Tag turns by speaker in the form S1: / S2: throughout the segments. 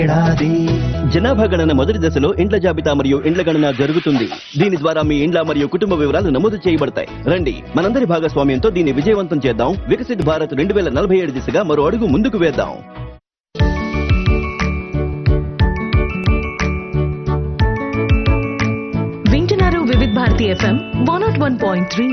S1: ఏడాది
S2: జనాభా గణన మొదటి దశలో ఇండ్ల జాబితా మరియు ఇండ్ల గణన జరుగుతుంది దీని ద్వారా మీ ఇండ్ల మరియు కుటుంబ వివరాలు నమోదు చేయబడతాయి రండి మనందరి భాగస్వామ్యంతో దీన్ని విజయవంతం చేద్దాం వికసిత్ భారత్ రెండు వేల నలభై ఏడు దిశగా మరో అడుగు ముందుకు వేద్దాం
S3: వింటున్నారు Vividh Bharati F M one naught one point three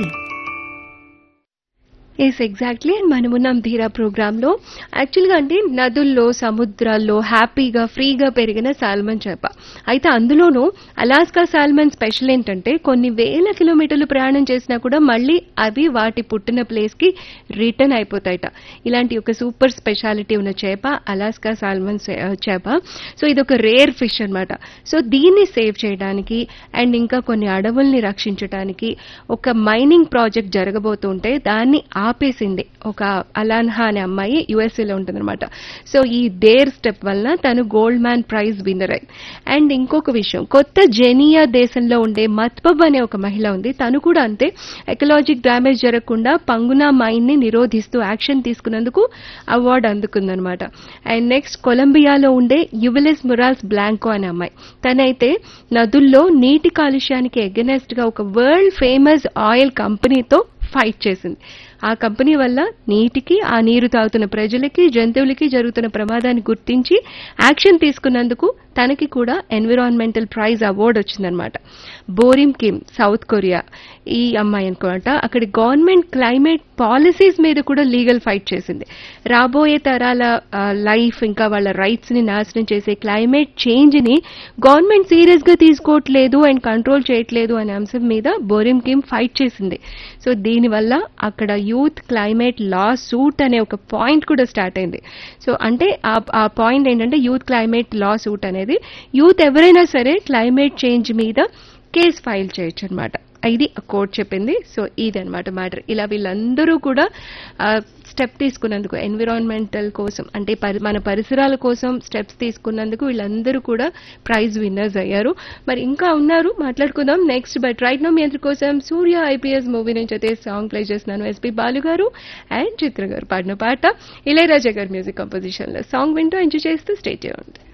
S4: yes exactly and మనం ఉన్నాం ధీరా ప్రోగ్రాంలో యాక్చువల్గా అంటే నదుల్లో సముద్రాల్లో హ్యాపీగా ఫ్రీగా పెరిగిన సాల్మన్ చేప అయితే అందులోనూ అలాస్కా సాల్మన్ స్పెషల్ ఏంటంటే కొన్ని వేల కిలోమీటర్లు ప్రయాణం చేసినా కూడా మళ్ళీ అవి వాటి పుట్టిన ప్లేస్కి రిటర్న్ అయిపోతాయట ఇలాంటి ఒక సూపర్ స్పెషాలిటీ ఉన్న చేప అలాస్కా సాల్మన్ సే- చేప సో ఇది ఒక రేర్ ఫిష్ అన్నమాట సో దీన్ని సేవ్ చేయడానికి అండ్ ఇంకా కొన్ని అడవుల్ని రక్షించడానికి ఒక మైనింగ్ ప్రాజెక్ట్ జరగబోతుంటే దాన్ని ఆపేసింది ఒక అలాన్హా అనే అమ్మాయి యుఎస్ఏలో ఉంటుందన్నమాట సో ఈ డేర్ స్టెప్ వలన తను గోల్డ్ మ్యాన్ ప్రైజ్ విన్నర్ అయింది అండ్ ఇంకొక విషయం కొత్త జెనియా దేశంలో ఉండే మత్బబ్ అనే ఒక మహిళ ఉంది తను కూడా అంతే ఎకలాజిక్ డ్యామేజ్ జరగకుండా పంగునా మైన్ ని నిరోధిస్తూ యాక్షన్ తీసుకున్నందుకు అవార్డు అందుకుందనమాట అండ్ నెక్స్ట్ కొలంబియాలో ఉండే యువెలెస్ మురాల్స్ బ్లాంకో అనే అమ్మాయి తనైతే నదుల్లో నీటి కాలుష్యానికి ఎగనెస్ట్ గా ఒక వరల్డ్ ఫేమస్ ఆయిల్ కంపెనీతో ఫైట్ చేసింది ఆ కంపెనీ వల్ల నీటికి ఆ నీరు తాగుతున్న ప్రజలకి జంతువులకి జరుగుతున్న ప్రమాదాన్ని గుర్తించి యాక్షన్ తీసుకున్నందుకు తనకి కూడా ఎన్విరాన్మెంటల్ ప్రైజ్ అవార్డు వచ్చిందనమాట బోరిమ్ కిమ్ సౌత్ కొరియా ఈ అమ్మాయి అనుకోట అక్కడి గవర్నమెంట్ క్లైమేట్ పాలసీస్ మీద కూడా లీగల్ ఫైట్ చేసింది రాబోయే తరాల లైఫ్ ఇంకా వాళ్ళ రైట్స్ ని నాశనం చేసే క్లైమేట్ చేంజ్ ని గవర్నమెంట్ సీరియస్ గా తీసుకోవట్లేదు అండ్ కంట్రోల్ చేయట్లేదు అనే అంశం మీద బోరిమ్ కిమ్ ఫైట్ చేసింది సో దీనివల్ల అక్కడ యూత్ క్లైమేట్ లా సూట్ అనే ఒక పాయింట్ కూడా స్టార్ట్ అయింది సో అంటే ఆ- ఆ పాయింట్ ఏంటంటే యూత్ క్లైమేట్ లా సూట్ అనేది యూత్ ఎవరైనా సరే క్లైమేట్ చేంజ్ మీద కేసు ఫైల్ చేయొచ్చు అనమాట ఇది కోర్ట్ చెప్పింది సో ఇది అనమాట మ్యాటర్ ఇలా వీళ్ళందరూ కూడా స్టెప్ తీసుకున్నందుకు ఎన్విరాన్మెంటల్ కోసం అంటే పరి- మన పరిసరాల కోసం స్టెప్స్ తీసుకున్నందుకు వీళ్ళందరూ కూడా ప్రైజ్ విన్నర్స్ అయ్యారు మరి ఇంకా ఉన్నారు మాట్లాడుకుందాం నెక్స్ట్ బట్ రైట్ నో మీ అందరి కోసం సూర్య ఐపీఎస్ మూవీ నుంచి అయితే సాంగ్ ప్లే చేస్తున్నాను ఎస్పీ బాలు గారు అండ్ చిత్ర గారు పాడిన పాట ఇళయరాజా గారి మ్యూజిక్ కంపోజిషన్ లో సాంగ్ వింటూ ఎంజాయ్ చేస్తూ స్టేట్ చేయండి